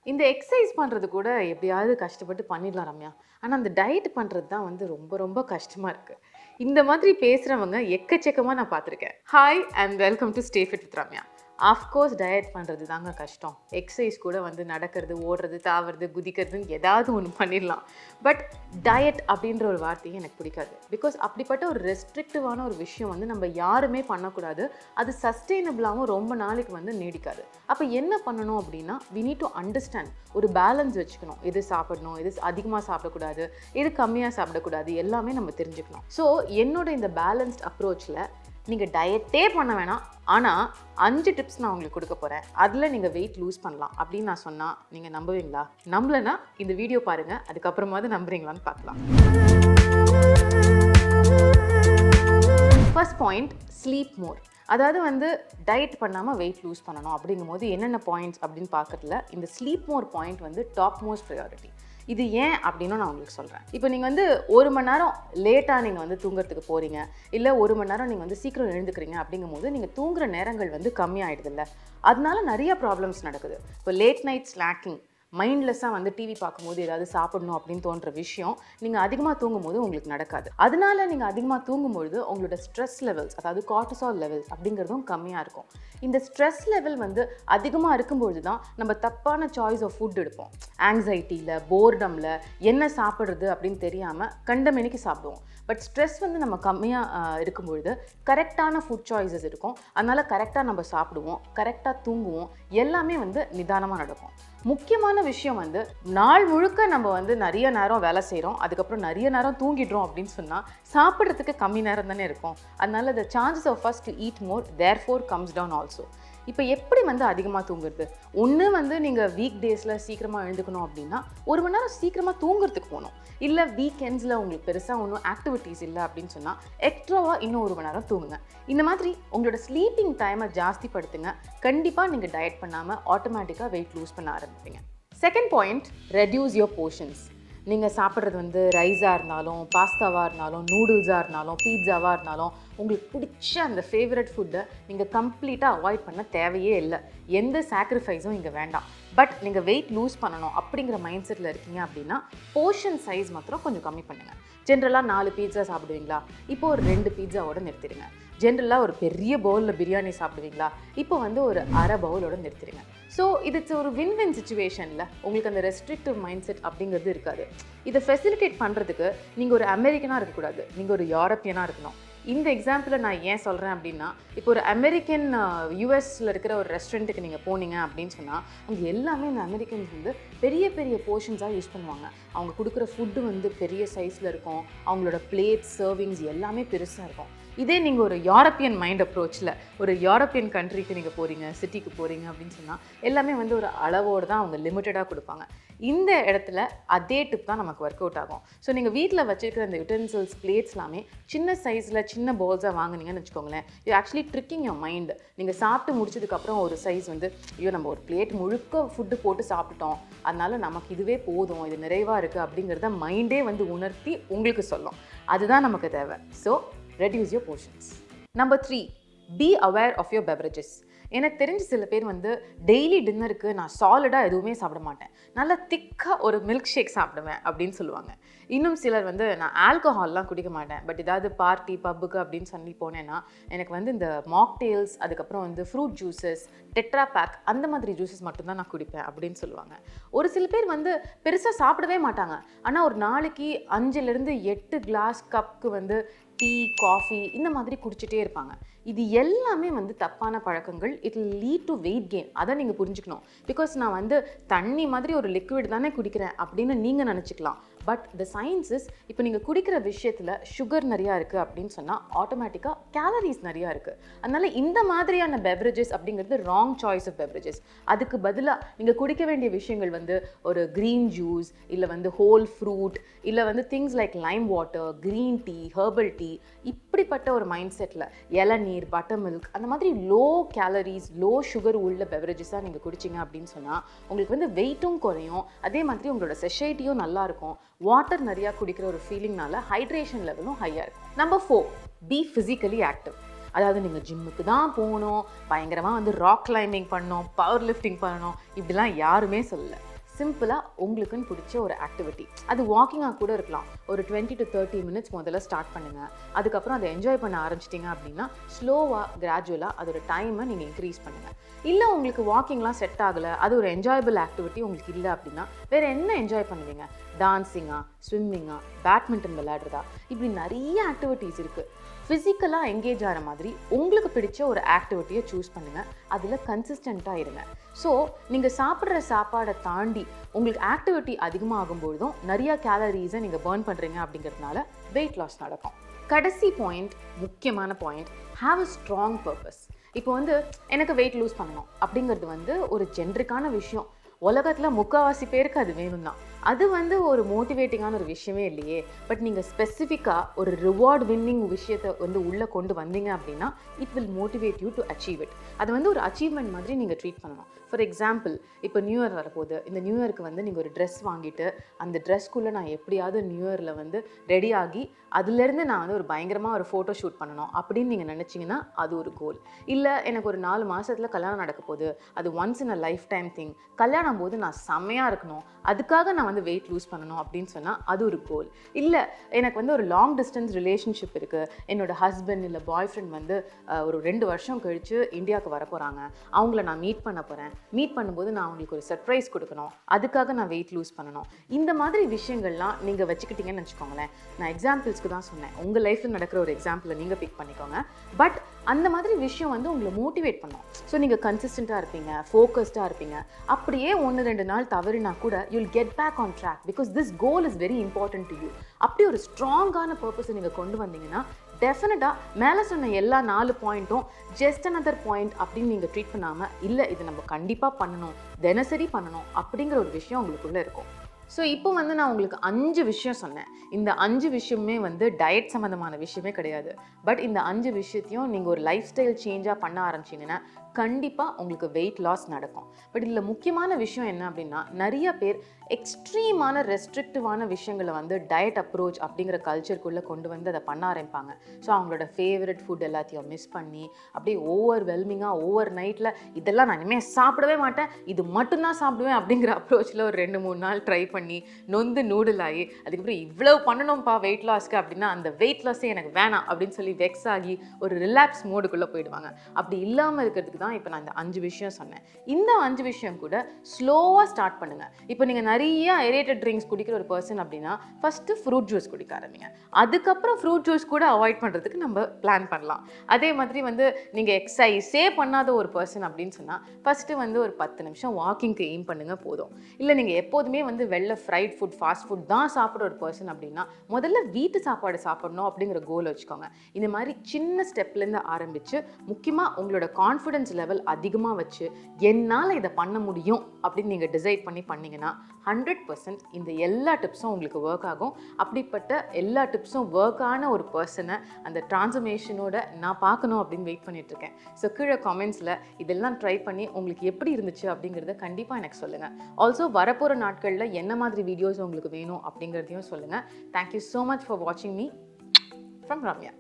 இந்த எக்ஸசைஸ் பண்ணுறது கூட எப்படியாவது கஷ்டப்பட்டு பண்ணிடலாம் ரம்யா ஆனால் அந்த டயட் பண்ணுறது தான் வந்து ரொம்ப ரொம்ப கஷ்டமாக இருக்குது இந்த மாதிரி பேசுகிறவங்க எக்கச்சக்கமாக நான் பார்த்துருக்கேன் hi and welcome to stay fit with Ramya of course diet பண்ணுறது தாங்க கஷ்டம் எக்ஸசைஸ் கூட வந்து நடக்கிறது ஓடுறது தாவறது குதிக்கிறதுன்னு ஏதாவது ஒன்று பண்ணிடலாம் பட் டயட் அப்படின்ற ஒரு வார்த்தையை எனக்கு பிடிக்காது பிகாஸ் அப்படிப்பட்ட ஒரு ரெஸ்ட்ரிக்டிவான ஒரு விஷயம் வந்து நம்ம யாருமே பண்ணக்கூடாது அது சஸ்டெயினபிளாகவும் ரொம்ப நாளைக்கு வந்து நீடிக்காது அப்போ என்ன பண்ணணும் அப்படின்னா வி நீட் டு அண்டர்ஸ்டாண்ட் ஒரு பேலன்ஸ் வச்சுக்கணும் எது சாப்பிடணும் எது அதிகமாக சாப்பிடக்கூடாது எது கம்மியாக சாப்பிடக்கூடாது எல்லாமே நம்ம தெரிஞ்சுக்கணும் ஸோ என்னோட இந்த பேலன்ஸ்ட் அப்ரோச்சில் நீங்கள் டயட்டே பண்ண வேணாம் ஆனால் அஞ்சு டிப்ஸ் நான் உங்களுக்கு கொடுக்க போகிறேன் அதில் நீங்கள் வெயிட் லூஸ் பண்ணலாம் அப்படின்னு நான் சொன்னால் நீங்கள் நம்புவீங்களா நம்பலைன்னா இந்த வீடியோ பாருங்கள் அதுக்கப்புறமாவது நம்புறீங்களான்னு பார்க்கலாம் ஃபர்ஸ்ட் பாயிண்ட் ஸ்லீப் மோர் அதாவது வந்து டயட் பண்ணாமல் வெயிட் லூஸ் பண்ணணும் அப்படிங்கும்போது என்னென்ன பாயிண்ட்ஸ் அப்படின்னு பார்க்கறதுல இந்த ஸ்லீப் மோர் பாயிண்ட் வந்து டாப் மோஸ்ட் ப்ரையாரிட்டி இது ஏன் அப்படின்னு நான் உங்களுக்கு சொல்கிறேன் இப்போ நீங்கள் வந்து ஒரு மணி நேரம் லேட்டாக நீங்கள் வந்து தூங்குறதுக்கு போகிறீங்க இல்லை ஒரு மணி நேரம் நீங்கள் வந்து சீக்கிரம் எழுந்துக்கிறீங்க அப்படிங்கும்போது நீங்கள் தூங்குற நேரங்கள் வந்து கம்மியாயிடுதுல்ல அதனால நிறைய ப்ராப்ளம்ஸ் நடக்குது இப்போ லேட் நைட் ஸ்லாக்கிங் மைண்ட்லெஸ்ஸாக வந்து டிவி பார்க்கும்போது ஏதாவது சாப்பிடணும் அப்படின்னு தோன்ற விஷயம் நீங்கள் அதிகமாக தூங்கும்போது உங்களுக்கு நடக்காது அதனால நீங்கள் அதிகமாக தூங்கும்பொழுது உங்களோட ஸ்ட்ரெஸ் லெவல்ஸ் அதாவது கார்டிசால் லெவல்ஸ் அப்படிங்கிறதும் கம்மியாக இருக்கும் இந்த ஸ்ட்ரெஸ் லெவல் வந்து அதிகமாக இருக்கும்பொழுது தான் நம்ம தப்பான சாய்ஸ் ஆஃப் ஃபுட் எடுப்போம் ஆங்ஸைட்டியில் போர்டமில் என்ன சாப்பிட்றது அப்படின்னு தெரியாமல் கண்டமெனிக்கு சாப்பிடுவோம் பட் ஸ்ட்ரெஸ் வந்து நம்ம கம்மியாக இருக்கும்பொழுது கரெக்டான ஃபுட் சாய்ஸஸ் இருக்கும் அதனால் கரெக்டாக நம்ம சாப்பிடுவோம் கரெக்டாக தூங்குவோம் எல்லாமே வந்து நிதானமாக நடக்கும் முக்கியமான விஷயம் வந்து நாள் முழுக்க நம்ம வந்து நிறைய நேரம் வேலை செய்கிறோம் அதுக்கப்புறம் நிறைய நேரம் தூங்கிடுறோம் அப்படின்னு சொன்னால் சாப்பிட்றதுக்கு கம்மி நேரம் தானே இருக்கும் அதனால the chances of first to eat more therefore comes down also இப்போ எப்படி வந்து அதிகமாக தூங்குறது ஒன்று வந்து நீங்கள் வீக் டேஸில் சீக்கிரமாக எழுந்துக்கணும் அப்படின்னா ஒரு மணி நேரம் சீக்கிரமாக தூங்குறதுக்கு போகணும் இல்லை வீக்கெண்ட்ஸில் உங்களுக்கு பெருசாக ஒன்றும் ஆக்டிவிட்டீஸ் இல்லை அப்படின்னு சொன்னால் எக்ஸ்ட்ராவாக இன்னும் ஒரு மணி நேரம் தூங்குங்க இந்த மாதிரி உங்களோட ஸ்லீப்பிங் டைமை ஜாஸ்தி படுத்துங்க கண்டிப்பாக நீங்கள் டயட் பண்ணாமல் ஆட்டோமேட்டிக்காக வெயிட் லூஸ் பண்ண ஆரம்பிப்பீங்க second point reduce your portions நீங்கள் சாப்பிட்றது வந்து ரைஸாக இருந்தாலும் பாஸ்தாவாக இருந்தாலும் நூடுல்ஸாக இருந்தாலும் பீட்சாவாக இருந்தாலும் உங்களுக்கு பிடிச்ச அந்த ஃபேவரட் ஃபுட்டை நீங்கள் கம்ப்ளீட்டாக அவாய்ட் பண்ண தேவையே இல்லை எந்த சாக்ரிஃபைஸும் இங்கே வேண்டாம் பட் நீங்கள் வெயிட் லூஸ் பண்ணணும் அப்படிங்கிற மைண்ட் செட்டில் இருக்கீங்க அப்படின்னா போர்ஷன் சைஸ் மாத்திரம் கொஞ்சம் கம்மி பண்ணுங்கள் ஜென்ரலாக நாலு பீட்சா சாப்பிடுவீங்களா இப்போ ஒரு ரெண்டு பீட்சாவோட நிறுத்திடுங்க ஜென்ரலாக ஒரு பெரிய பவுலில் பிரியாணி சாப்பிடுவீங்களா இப்போ வந்து ஒரு அரை பவுலோட நிறுத்திடுங்க ஸோ இது ஒரு வின் வின் சுச்சுவேஷனில் உங்களுக்கு அந்த ரெஸ்ட்ரிக்டிவ் மைண்ட் செட் அப்படிங்கிறது இருக்காது இதை ஃபெசிலிட்டேட் பண்ணுறதுக்கு நீங்கள் ஒரு அமெரிக்கனாக இருக்கக்கூடாது நீங்கள் ஒரு யூரோப்பியனாக இருக்கணும் இந்த எக்ஸாம்பிளை நான் ஏன் சொல்கிறேன் அப்படின்னா இப்போ ஒரு அமெரிக்கன் யூஎஸில் இருக்கிற ஒரு ரெஸ்டாரண்ட்டுக்கு நீங்கள் போனீங்க அப்படின்னு சொன்னால் அங்கே எல்லாமே இந்த அமெரிக்கன்ஸ் வந்து பெரிய பெரிய போர்ஷன்ஸாக யூஸ் பண்ணுவாங்க அவங்க கொடுக்குற ஃபுட்டு வந்து பெரிய சைஸில் இருக்கும் அவங்களோட பிளேட் சர்விங்ஸ் எல்லாமே பெருசாக இருக்கும் இதே நீங்கள் ஒரு யூரோப்பியன் மைண்ட் அப்ரோச்சில் ஒரு யூரோப்பியன் கண்ட்ரிக்கு நீங்கள் போகிறீங்க சிட்டிக்கு போகிறீங்க அப்படின்னு சொன்னால் எல்லாமே வந்து ஒரு அளவோடு தான் அவங்க லிமிட்டடாக கொடுப்பாங்க இந்த இடத்துல அதே டிப் தான் நமக்கு ஒர்க் அவுட் ஆகும் ஸோ நீங்கள் வீட்டில் வச்சிருக்கிற அந்த யூட்டென்சில்ஸ் பிளேட்ஸ் எல்லாமே சின்ன சைஸில் சின்ன பவுல்ஸாக வாங்குனீங்கன்னு வச்சுக்கோங்களேன் you actually tricking your mind நீங்கள் சாப்பிட்டு முடிச்சதுக்கப்புறம் ஒரு சைஸ் வந்து ஐயோ நம்ம ஒரு பிளேட் முழுக்க ஃபுட்டு போட்டு சாப்பிட்டோம் அதனால நமக்கு இதுவே போதும் இது நிறைவாக இருக்குது அப்படிங்கிறத மைண்டே வந்து உணர்த்தி உங்களுக்கு சொல்லும் அதுதான் நமக்கு தேவை so reduce your portions number three be aware of your beverages எனக்கு தெரிஞ்ச சில பேர் வந்து டெய்லி டின்னருக்கு நான் சாலிடாக எதுவுமே சாப்பிட மாட்டேன் நல்லா திக்காக ஒரு மில்க் ஷேக் சாப்பிடுவேன் அப்படின்னு சொல்லுவாங்க இன்னும் சிலர் வந்து நான் ஆல்கஹால்லாம் குடிக்க மாட்டேன் பட் ஏதாவது பார்ட்டி பப்புக்கு அப்படின்னு சொல்லி போனேன்னா எனக்கு வந்து இந்த மாக்டெயில்ஸ் அதுக்கப்புறம் வந்து ஃப்ரூட் ஜூஸஸ் டெட்ரா பேக் அந்த மாதிரி ஜூஸஸ் மட்டும்தான் நான் குடிப்பேன் அப்படின்னு சொல்லுவாங்க ஒரு சில பேர் வந்து பெருசாக சாப்பிடவே மாட்டாங்க ஆனால் ஒரு நாளைக்கு அஞ்சுலேருந்து எட்டு கிளாஸ் கப்புக்கு வந்து டீ காஃபி இந்த மாதிரி குடிச்சிட்டே இருப்பாங்க இது எல்லாமே வந்து தப்பான பழக்கங்கள் it lead to weight gain அதை நீங்கள் புரிஞ்சுக்கணும் பிகாஸ் நான் வந்து தண்ணி மாதிரி ஒரு லிக்விட் தானே குடிக்கிறேன் அப்படின்னு நீங்கள் நினச்சிக்கலாம் பட் த சயின்ஸஸ் இப்போ நீங்கள் குடிக்கிற விஷயத்தில் சுகர் நிறையா இருக்குது அப்படின்னு சொன்னால் ஆட்டோமேட்டிக்காக கேலரிஸ் நிறையா இருக்குது அதனால் இந்த மாதிரியான பெவரேஜஸ் அப்படிங்கிறது ராங் சாய்ஸ் ஆஃப் பெவரேஜஸ் அதுக்கு பதிலாக நீங்கள் குடிக்க வேண்டிய விஷயங்கள் வந்து ஒரு க்ரீன் ஜூஸ் இல்லை வந்து ஹோல் ஃப்ரூட் இல்லை வந்து things like lime water green tea herbal tea இப்படிப்பட்ட ஒரு மைண்ட் செட்டில் இளநீர் பட்டர் மில்க் அந்த மாதிரி லோ கேலரிஸ் லோ சுகர் உள்ள பெவரேஜஸாக நீங்கள் குடிச்சிங்க அப்படின்னு சொன்னால் உங்களுக்கு வந்து வெயிட்டும் குறையும் அதே மாதிரி உங்களோட செஷைட்டியும் நல்லா இருக்கும் வாட்டர் நிறையா குடிக்கிற ஒரு ஃபீலிங்னால ஹைட்ரேஷன் லெவலும் ஹையாக இருக்கும் number four be physically active அதாவது நீங்கள் ஜிம்முக்கு தான் போகணும் பயங்கரமாக வந்து ராக் கிளைம்பிங் பண்ணணும் பவர் லிஃப்டிங் பண்ணணும் இப்படிலாம் யாருமே சொல்லலை சிம்பிளாக உங்களுக்குன்னு பிடிச்ச ஒரு ஆக்டிவிட்டி அது வாக்கிங்காக கூட இருக்கலாம் ஒரு டுவெண்ட்டி டு தேர்ட்டி மினிட்ஸ் முதல்ல ஸ்டார்ட் பண்ணுங்கள் அதுக்கப்புறம் அதை என்ஜாய் பண்ண ஆரம்பிச்சிட்டிங்க அப்படின்னா ஸ்லோவாக கிராஜுவலாக அதோட டைமை நீங்கள் இன்க்ரீஸ் பண்ணுங்கள் இல்லை உங்களுக்கு வாக்கிங்லாம் செட் ஆகலை அது ஒரு என்ஜாயபிள் ஆக்டிவிட்டி உங்களுக்கு இல்லை அப்படின்னா வேறு என்ன என்ஜாய் பண்ணுவீங்க டான்ஸிங்கா ஸ்விம்மிங்கா பேட்மிண்டன் விளையாடுறதா இப்படி நிறைய ஆக்டிவிட்டீஸ் இருக்குது ஃபிசிக்கலாக எங்கேஜ் ஆகிற மாதிரி உங்களுக்கு பிடிச்ச ஒரு ஆக்டிவிட்டியை சூஸ் பண்ணுங்கள் அதில் கன்சிஸ்டண்ட்டாக இருங்க ஸோ நீங்கள் சாப்பிட்ற சாப்பாடை தாண்டி உங்களுக்கு ஆக்டிவிட்டி அதிகமாகும்பொழுதும் நிறைய கேலரிஸை நீங்கள் பேர்ன் பண்ணுறீங்க அப்படிங்கிறதுனால வெயிட் லாஸ் நடக்கும் கடைசி பாயிண்ட் முக்கியமான point have a strong purpose இப்போ வந்து எனக்கு வெயிட் லூஸ் பண்ணணும் அப்படிங்கிறது வந்து ஒரு ஜென்ரிக்கான விஷயம் உலகத்தில் முக்கால்வாசி பேருக்கு அது வேணும் தான் அது வந்து ஒரு மோட்டிவேட்டிங்கான ஒரு விஷயமே இல்லையே பட் நீங்கள் ஸ்பெசிஃபிக்காக ஒரு ரிவார்ட் வின்னிங் விஷயத்தை வந்து உள்ளே கொண்டு வந்தீங்க அப்படின்னா it will motivate you to achieve it அது வந்து ஒரு அச்சீவ்மெண்ட் மாதிரி நீங்கள் ட்ரீட் பண்ணணும் ஃபார் எக்ஸாம்பிள் இப்போ நியூ இயர் வரப்போகுது இந்த நியூ இயருக்கு வந்து நீங்கள் ஒரு ட்ரெஸ் வாங்கிட்டு அந்த ட்ரெஸ்க்குள்ளே நான் எப்படியாவது நியூ இயரில் வந்து ரெடி ஆகி அதுலேருந்து நான் வந்து ஒரு பயங்கரமாக ஒரு ஃபோட்டோ ஷூட் பண்ணணும் அப்படின்னு நீங்கள் நினச்சிங்கன்னா அது ஒரு கோல் இல்லை எனக்கு ஒரு நாலு மாதத்தில் கல்யாணம் நடக்க போகுது அது once in a lifetime thing கல்யாணம் போது நான் செம்மையாக இருக்கணும் அதுக்காக நான் வந்து வெயிட் லூஸ் பண்ணணும் அப்படின்னு சொன்னால் அது ஒரு கோல் இல்லை எனக்கு வந்து ஒரு லாங் டிஸ்டன்ஸ் ரிலேஷன்ஷிப் இருக்குது என்னோட ஹஸ்பண்ட் இல்லை பாய் ஃப்ரெண்ட் வந்து அஹ், ஒரு ரெண்டு வருஷம் கழித்து இந்தியாவுக்கு வர போகிறாங்க அவங்கள நான் மீட் பண்ண போகிறேன் மீட் பண்ணும்போது நான் அவங்களுக்கு ஒரு சர்ப்ரைஸ் கொடுக்கணும் அதுக்காக நான் வெயிட் லூஸ் பண்ணணும் இந்த மாதிரி விஷயங்கள்லாம் நீங்கள் வச்சுக்கிட்டீங்கன்னு வச்சுக்கோங்களேன் நான் எக்ஸாம்பிள்ஸ்க்கு தான் சொன்னேன் உங்கள் லைஃப்பில் நடக்கிற ஒரு எக்ஸாம்பிளை நீங்கள் பிக் பண்ணிக்கோங்க பட் அந்த மாதிரி விஷயம் வந்து உங்களை மோட்டிவேட் பண்ணும் ஸோ நீங்கள் கன்சிஸ்டண்ட்டாக இருப்பீங்க ஃபோக்கஸ்டாக இருப்பீங்க அப்படியே ஒன்று ரெண்டு நாள் தவறினா கூட you'll get back on track because this goal is very important to you அப்படி ஒரு ஸ்ட்ராங்கான பர்பஸை நீங்கள் கொண்டு வந்தீங்கன்னா டெஃபினட்டாக மேலே சொன்ன எல்லா நாலு பாயிண்ட்டும் ஜஸ்ட் another பாயிண்ட் அப்படின்னு நீங்கள் ட்ரீட் பண்ணாமல் இல்லை இது நம்ம கண்டிப்பாக பண்ணணும் தினசரி பண்ணணும் அப்படிங்கிற ஒரு விஷயம் உங்களுக்குள்ளே இருக்கும் ஸோ இப்போ வந்து நான் உங்களுக்கு அஞ்சு விஷயம் சொன்னேன் இந்த அஞ்சு விஷயமே வந்து டயட் சம்மந்தமான விஷயமே கிடையாது பட் இந்த அஞ்சு விஷயத்தையும் நீங்கள் ஒரு லைஃப் ஸ்டைல் சேஞ்சாக பண்ண ஆரம்பிச்சிங்கன்னா கண்டிப்பாக உங்களுக்கு வெயிட் லாஸ் நடக்கும் பட் இதில் முக்கியமான விஷயம் என்ன அப்படின்னா நிறைய பேர் எக்ஸ்ட்ரீமான ரெஸ்ட்ரிக்டிவான விஷயங்களை வந்து டயட் அப்ரோச் அப்படிங்கிற கல்ச்சருக்குள்ளே கொண்டு வந்து அதை பண்ண ஆரம்பிப்பாங்க ஸோ அவங்களோட ஃபேவரட் ஃபுட் எல்லாத்தையும் மிஸ் பண்ணி அப்படியே ஓவர் வெல்மிங்காக ஓவர் நைட்டில் இதெல்லாம் நான் இனிமேல் சாப்பிடவே மாட்டேன் இது மட்டும்தான் சாப்பிடுவேன் அப்படிங்கிற அப்ரோச்சில் ஒரு ரெண்டு மூணு நாள் ட்ரை பண்ணி நொந்து நூடுல் ஆகி அதுக்கப்புறம் இவ்வளவு பண்ணணும்ப்பா வெயிட் லாஸ்க்கு அப்படின்னா அந்த வெயிட் லாஸே எனக்கு வேணாம் அப்படின்னு சொல்லி வெக்ஸ் ஆகி ஒரு ரிலாக்ஸ் மோடுக்குள்ளே போயிடுவாங்க அப்படி இல்லாமல் இருக்கிறதுக்கு தான் இப்போ நான் இந்த அஞ்சு விஷயம் சொன்னேன் இந்த அஞ்சு விஷயம் கூட ஸ்லோவாக ஸ்டார்ட் பண்ணுங்க இப்போ நீங்கள் நிறைய ஏரேட்டட் ட்ரிங்க்ஸ் குடிக்கிற ஒரு பர்சன் அப்படின்னா ஃபஸ்ட்டு ஃப்ரூட் ஜூஸ் குடிக்க ஆரம்பிங்க அதுக்கப்புறம் ஃப்ரூட் ஜூஸ் கூட அவாய்ட் பண்ணுறதுக்கு நம்ம பிளான் பண்ணலாம் அதே மாதிரி வந்து நீங்கள் எக்ஸசைஸே பண்ணாத ஒரு பர்சன் அப்படின்னு சொன்னால் ஃபஸ்ட்டு வந்து ஒரு பத்து நிமிஷம் வாக்கிங்க்கு எய்ம் பண்ணுங்க போதும் இல்லை நீங்கள் எப்போதுமே வந்து வெளில ஃப்ரைட் ஃபுட் ஃபாஸ்ட் ஃபுட் தான் சாப்பிட்ற ஒரு பர்சன் அப்படின்னா முதல்ல வீட்டு சாப்பாடு சாப்பிடணும் அப்படிங்கிற கோல் வச்சுக்கோங்க இந்த மாதிரி சின்ன ஸ்டெப்லேருந்து ஆரம்பித்து முக்கியமாக உங்களோட கான்ஃபிடன்ஸ் லெவல் அதிகமாக வச்சு என்னால் இதை பண்ண முடியும் அப்படின்னு நீங்கள் டிசைட் பண்ணி பண்ணீங்கன்னா ஹண்ட்ரட் பர்சன்ட் இந்த எல்லா டிப்ஸும் உங்களுக்கு ஒர்க் ஆகும் அப்படிப்பட்ட எல்லா டிப்ஸும் ஒர்க் ஆன ஒரு பர்சனை அந்த டிரான்ஸ்ஃபர்மேஷனோட நான் பார்க்கணும் அப்படின்னு வெயிட் பண்ணிட்டு இருக்கேன் ஸோ கீழே காமெண்ட்ஸில் இதெல்லாம் ட்ரை பண்ணி உங்களுக்கு எப்படி இருந்துச்சு அப்படிங்கிறத கண்டிப்பாக எனக்கு சொல்லுங்கள் ஆல்சோ வரப்போகிற நாட்களில் என்ன மாதிரி வீடியோஸ் உங்களுக்கு வேணும் அப்படிங்கிறதையும் சொல்லுங்கள் தேங்க்யூ ஸோ மச் ஃபார் வாட்சிங் மீ ஃப்ரம் ரம்யா